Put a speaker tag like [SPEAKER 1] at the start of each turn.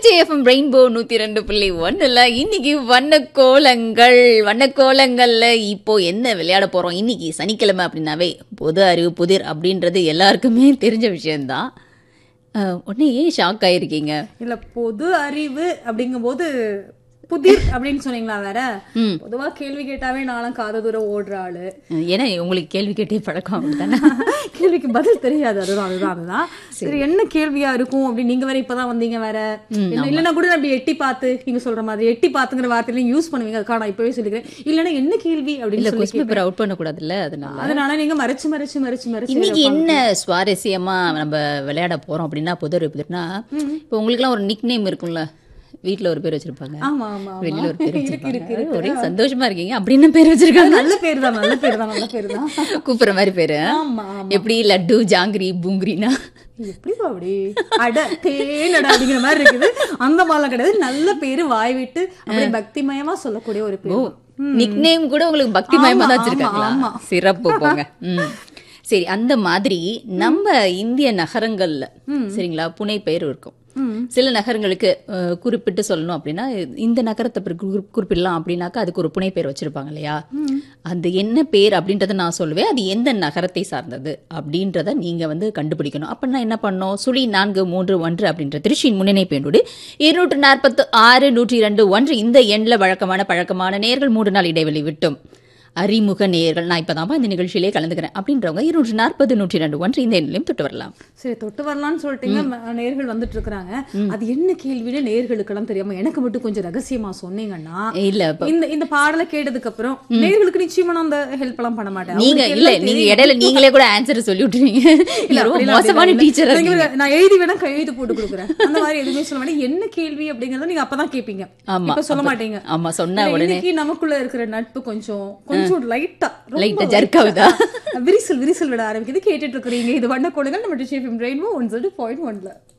[SPEAKER 1] Trichy FM rainbow நூத்தி ரெண்டு புள்ளி ஒண்ணுல இன்னைக்கு வண்ண கோலங்கள் வண்ண கோலங்கள்ல இப்போ என்ன விளையாட போறோம் இன்னைக்கு சனிக்கிழமை அப்படின்னாவே பொது அறிவு புதிர் அப்படின்றது எல்லாருக்குமே தெரிஞ்ச விஷயம்தான் அஹ், உடனே ஏன் ஷாக் ஆயிருக்கீங்க
[SPEAKER 2] இல்ல பொது அறிவு அப்படிங்கும்போது புதிர் அப்படின்னு சொன்னீங்களா வேற
[SPEAKER 1] ம்.
[SPEAKER 2] பொதுவா கேள்வி கேட்டாவே நானும் காத தூரம் ஓடுற ஆளு
[SPEAKER 1] அஹ், ஏன்னா உங்களுக்கு கேள்வி கேட்டே பழக்கம் அப்படித்தானே
[SPEAKER 2] கேள்விக்கு பதில் தெரியாது அதுதான் அதுதான் அதுதான் சரி என்ன கேள்வியா இருக்கும் அப்படின்னு நீங்க வேற இப்பதான் வந்தீங்க வேற என்ன- இல்லைன்னா கூட நான் அப்படி எட்டி பார்த்து நீங்க சொல்ற மாதிரி எட்டி பார்த்துங்கிற வார்த்தையில யூஸ் பண்ணுவீங்க அதுக்காக நான் இப்பவே சொல்லிக்கிறேன் இல்லைன்னா என்ன கேள்வி
[SPEAKER 1] இல்ல
[SPEAKER 2] அப்படின்னு சொல்லி
[SPEAKER 1] கொஸ்டின் பேப்பர் அவுட் பண்ணக்கூடாதுல்ல அதனால
[SPEAKER 2] அதனால நீங்க மறைச்சு மறைச்சு மறைச்சு மறைச்சு
[SPEAKER 1] இன்னைக்கு என்ன சுவாரஸ்யமா நம்ம விளையாட போறோம் அப்படின்னா பொது அறிவு புதிர்னா இப்போ உங்களுக்குலாம் ஒரு நிக் நேம் இருக்கும்ல வீட்ல ஒரு பேர் வச்சிருப்பாங்க
[SPEAKER 2] ஆமா ஆமா ஆமா.
[SPEAKER 1] வெளியில ஒரு பேர்
[SPEAKER 2] இருக்கு இருக்கு
[SPEAKER 1] வச்சிருப்பாங்க
[SPEAKER 2] இருக்கு
[SPEAKER 1] ஒரே சந்தோஷமா இருக்கீங்க அப்படின்னு பேர் வச்சிருக்காங்க
[SPEAKER 2] நல்ல பேர் தான் நல்ல பேர் தான் நல்ல பேர் தான்
[SPEAKER 1] கூப்பிடுற மாதிரி பேரு
[SPEAKER 2] ஆமா ஆமா
[SPEAKER 1] எப்படி லட்டு ஜாங்கிரி பூங்கிரினா
[SPEAKER 2] எப்படிப்பா அப்படி அட தேனடா அப்படிங்கிற மாதிரி இருக்குது அந்த மாதிரிலாம் கிடையாது நல்ல பேரு வாய் விட்டு அப்படியே பக்திமயமா சொல்லக்கூடிய ஒரு பேர்
[SPEAKER 1] நிக் நேம் கூட உங்களுக்கு பக்தி மயமா தான்
[SPEAKER 2] ஆமா,
[SPEAKER 1] வச்சிருக்காங்களா
[SPEAKER 2] ஆமா.
[SPEAKER 1] சிறப்பு போங்க ம். சரி அந்த மாதிரி நம்ம இந்திய நகரங்கள்ல சரிங்களா புனை பெயர் இருக்கும் சில நகரங்களுக்கு அஹ், குறிப்பிட்டு சொல்லணும் அப்படின்னா இந்த நகரத்தை பிறகு குறி- குறிப்பிடலாம் அப்படின்னாக்கா அதுக்கு ஒரு புனை பெயர் வச்சிருப்பாங்க இல்லையா அந்த என்ன பேர் அப்படின்றத நான் சொல்லுவேன் அது எந்த நகரத்தை சார்ந்தது அப்படின்றத நீங்க வந்து கண்டுபிடிக்கணும் அப்ப நான் என்ன பண்ணோம் சுழி நான்கு மூன்று ஒன்று அப்படின்ற திருச்சியின் முன்னணி பேண்டோடு இருநூற்று நாற்பத்து ஆறு நூற்றி இரண்டு ஒன்று இந்த எண்ணில் வழக்கமான பழக்கமான நேர்கள் மூன்று நாள் இடைவெளி விட்டும் அறிமுக நேயர்கள் நான் இப்பதான்ப்பா இந்த நிகழ்ச்சியிலே கலந்துக்கிறேன் அப்படின்றவங்க இருநூற்று நாற்பது நூற்றி ரெண்டு ஒன்று இந்த எண்ணிலையும் தொட்டு வரலாம்
[SPEAKER 2] சரி தொட்டு வரலாம்னு சொல்லிட்டீங்க ம- நேர்கள் வந்துட்டு இருக்காங்க அது என்ன கேள்வின்னு நேர்களுக்கெல்லாம் தெரியாம எனக்கு மட்டும் கொஞ்சம் ரகசியமா சொன்னீங்கன்னா
[SPEAKER 1] இல்ல இப்ப
[SPEAKER 2] இந்த இந்த பாடலை கேட்டதுக்கு அப்புறம் நேர்களுக்கு நிச்சயமா நான் அந்த ஹெல்ப் எல்லாம் பண்ண மாட்டேன்
[SPEAKER 1] நீங்க
[SPEAKER 2] அவங்களுக்கு
[SPEAKER 1] இல்ல
[SPEAKER 2] எல்லாம்
[SPEAKER 1] நீங்க
[SPEAKER 2] தெரியும்.
[SPEAKER 1] இடையில நீங்களே கூட ஆன்சர் சொல்லி விட்டுருவீங்க இல்ல ரொம்ப
[SPEAKER 2] அப்படிலாம்
[SPEAKER 1] மோசமான
[SPEAKER 2] அப்படிலாம்
[SPEAKER 1] டீச்சர்
[SPEAKER 2] இல்ல. நீங்க நான் எழுதி வேணா கையெழுத்து போட்டு கொடுக்குறேன் அந்த மாதிரி எதுவுமே சொல்ல மாட்டேன் என்ன கேள்வி அப்படிங்கறத நீங்க அப்பதான் கேப்பீங்க
[SPEAKER 1] ஆமா,
[SPEAKER 2] இப்ப சொல்ல மாட்டீங்க
[SPEAKER 1] ஆமா சொன்ன
[SPEAKER 2] இல்ல,
[SPEAKER 1] உடனே
[SPEAKER 2] இன்னைக்கு நமக்குள்ள இருக்கிற நட்பு கொஞ்சம் கொஞ்சம் லைட்டா
[SPEAKER 1] லைட்டா jerk ஆகுதா?
[SPEAKER 2] விரிசல் விரிசல் விட ஆரம்பிக்குது கேட்டுட்டு இருக்கிறீங்க இது வண்ண கோடுகள் நம்ம டிஷேஃபிம் ரெயின்போ ஒன் பாயிண்ட் ஒன்ல